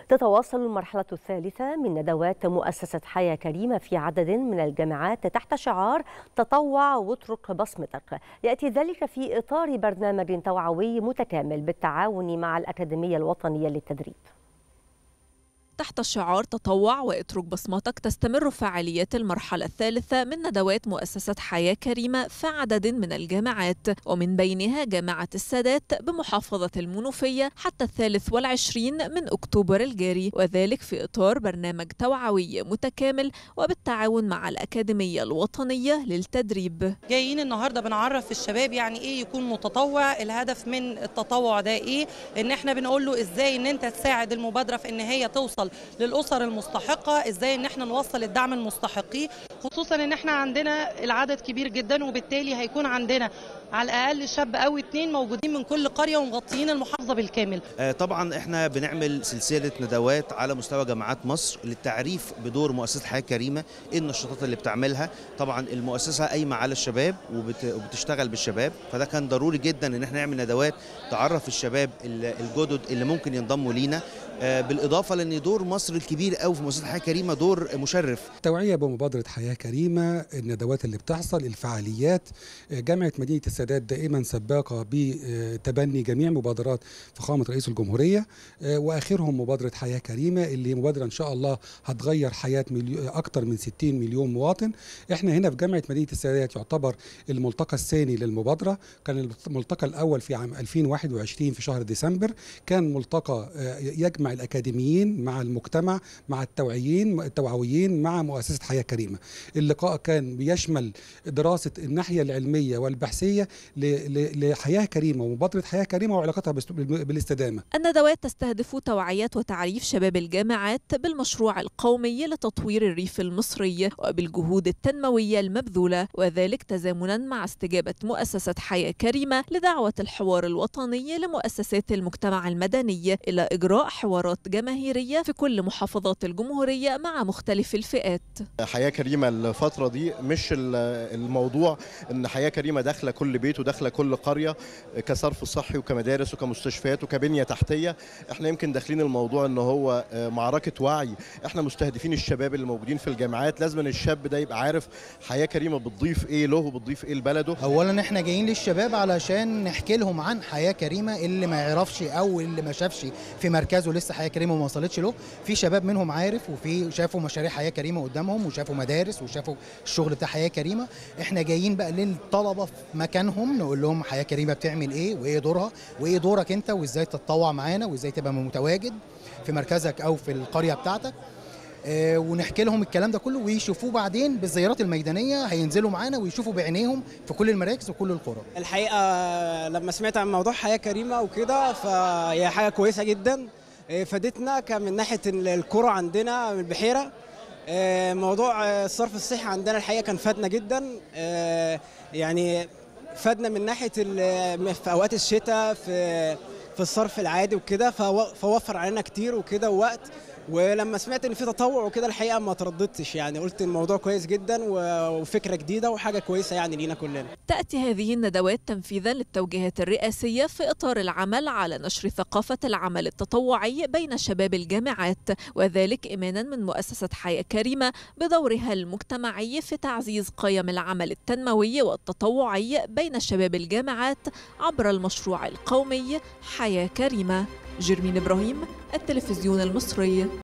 تتواصل المرحلة الثالثة من ندوات مؤسسة حياة كريمة في عدد من الجامعات تحت شعار تطوع واترك بصمتك يأتي ذلك في إطار برنامج توعوي متكامل بالتعاون مع الأكاديمية الوطنية للتدريب تحت شعار تطوع واترك بصمتك تستمر فعاليات المرحلة الثالثة من ندوات مؤسسة حياة كريمة في عدد من الجامعات ومن بينها جامعة السادات بمحافظة المنوفية حتى الثالث والعشرين من أكتوبر الجاري وذلك في إطار برنامج توعوي متكامل وبالتعاون مع الأكاديمية الوطنية للتدريب جايين النهارده بنعرف الشباب يعني ايه يكون متطوع الهدف من التطوع ده ايه ان احنا بنقول له ازاي ان انت تساعد المبادره في ان هي توصل للاسر المستحقه ازاي ان احنا نوصل الدعم المستحقيه خصوصا ان احنا عندنا العدد كبير جدا وبالتالي هيكون عندنا على الاقل شاب او اتنين موجودين من كل قريه ومغطيين المحافظه بالكامل آه، طبعا احنا بنعمل سلسله ندوات على مستوى جامعات مصر للتعريف بدور مؤسسه حياه كريمه ايه النشاطات اللي بتعملها طبعا المؤسسه قايمه على الشباب وبت- وبتشتغل بالشباب فده كان ضروري جدا ان احنا نعمل ندوات تعرف الشباب ال- الجدد اللي ممكن ينضموا لينا آه، بالاضافه لان دور مصر الكبير قوي في مؤسسه حياه كريمه دور مشرف توعية بمبادرة حياة كريمة الندوات اللي بتحصل الفعاليات جامعة مدينة السادات دائما سباقة بتبني جميع مبادرات فخامة رئيس الجمهورية وآخرهم مبادرة حياة كريمة اللي مبادرة إن شاء الله هتغير حياة مليو أكتر من 60 مليون مواطن إحنا هنا في جامعة مدينة السادات يعتبر الملتقى الثاني للمبادرة كان الملتقى الأول في عام 2021 في شهر ديسمبر كان ملتقى يجمع الأكاديميين مع المجتمع مع التوعيين التوعويين مع مؤسسة حياة كريمة اللقاء كان بيشمل دراسة الناحية العلمية والبحثية ل- ل- لحياة كريمة ومبادرة حياة كريمة وعلاقتها باست- بالاستدامة الندوات تستهدف توعية وتعريف شباب الجامعات بالمشروع القومي لتطوير الريف المصري وبالجهود التنموية المبذولة وذلك تزامنا مع استجابة مؤسسة حياة كريمة لدعوة الحوار الوطني لمؤسسات المجتمع المدني إلى إجراء حوارات جماهيرية في كل محافظات الجمهورية مع مختلف الفئات حياة كريمة الفترة دي مش ال- الموضوع ان حياة كريمة داخلة كل بيت وداخلة كل قرية كصرف صحي وكمدارس وكمستشفيات وكبنية تحتية احنا يمكن داخلين الموضوع ان هو معركة وعي احنا مستهدفين الشباب اللي موجودين في الجامعات لازم أن الشاب ده يبقى عارف حياة كريمة بتضيف ايه له وبتضيف ايه لبلده اولا احنا جايين للشباب علشان نحكي لهم عن حياه كريمه اللي ما يعرفش او اللي ما شافش في مركزه لسه حياه كريمه وما وصلتش له في شباب منهم عارف وفي شافوا مشاريع حياه كريمه قدامهم وشافوا مدارس وشافوا الشغل بتاع حياه كريمه احنا جايين بقى للطلبه في مكانهم نقول لهم حياه كريمه بتعمل ايه وايه دورها وايه دورك انت وازاي تتطوع معانا وازاي تبقى متواجد في مركزك او في القريه بتاعتك آه، ونحكي لهم الكلام ده كله ويشوفوه بعدين بالزيارات الميدانيه هينزلوا معانا ويشوفوا بعينيهم في كل المراكز وكل القرى الحقيقه لما سمعت عن موضوع حياه كريمه وكده فهي حاجه كويسه جدا إيه، فادتنا كان من ناحيه ال- القرى عندنا من البحيره إيه، موضوع آه، الصرف الصحي عندنا الحقيقه كان فادنا جدا آه، يعني فادنا من ناحيه ال- في اوقات الشتاء في في الصرف العادي وكده فو- فوفر علينا كتير وكده ووقت ولما سمعت ان في تطوع وكده الحقيقه ما ترددتش يعني قلت الموضوع كويس جدا و- وفكره جديده وحاجه كويسه يعني لينا كلنا تأتي هذه الندوات تنفيذا للتوجيهات الرئاسية في إطار العمل على نشر ثقافة العمل التطوعي بين شباب الجامعات وذلك إيمانا من مؤسسة حياة كريمة بدورها المجتمعي في تعزيز قيم العمل التنموي والتطوعي بين شباب الجامعات عبر المشروع القومي حياة كريمة جرمين إبراهيم التلفزيون المصري